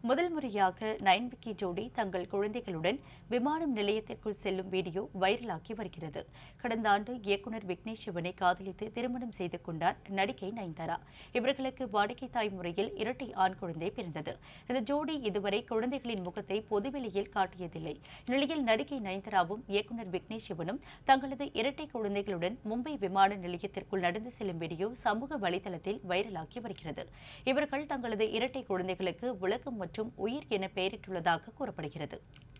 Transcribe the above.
முதல் முறையாக நயன் விக்கி ஜோடி தங்கள் குழந்தைகளுடன் விமானம் நிலையத்திற்குள் செல்லும் வீடியோ வைரலாகி வருகிறது கடந்த ஆண்டு இயக்குனர் விக்னேஷ் சிவனை காதலித்து திருமணம் செய்து கொண்டார் நடிகை நயன்தாரா இவர்களுக்கு வாடிக்கை தாய் முறையில் இரட்டை ஆண் குழந்தை பிறந்தது இந்த ஜோடி இதுவரை குழந்தைகளின் முகத்தை பொதுவெளியில் காட்டியதில்லை இந்நிலையில் நடிகை நயன்தாராவும் இயக்குனர் விக்னேஷ் சிவனும் தங்களது இரட்டை குழந்தைகளுடன் மும்பை விமான நிலையத்திற்குள் நடந்து செல்லும் வீடியோ சமூக வலைதளத்தில் வைரலாகி வருகிறது இவர்கள் தங்களது இரட்டை குழந்தைகளுக்கு உலகம் மற்றும் உயிர் என பெயரிட்டுள்ளதாக கூறப்படுகிறது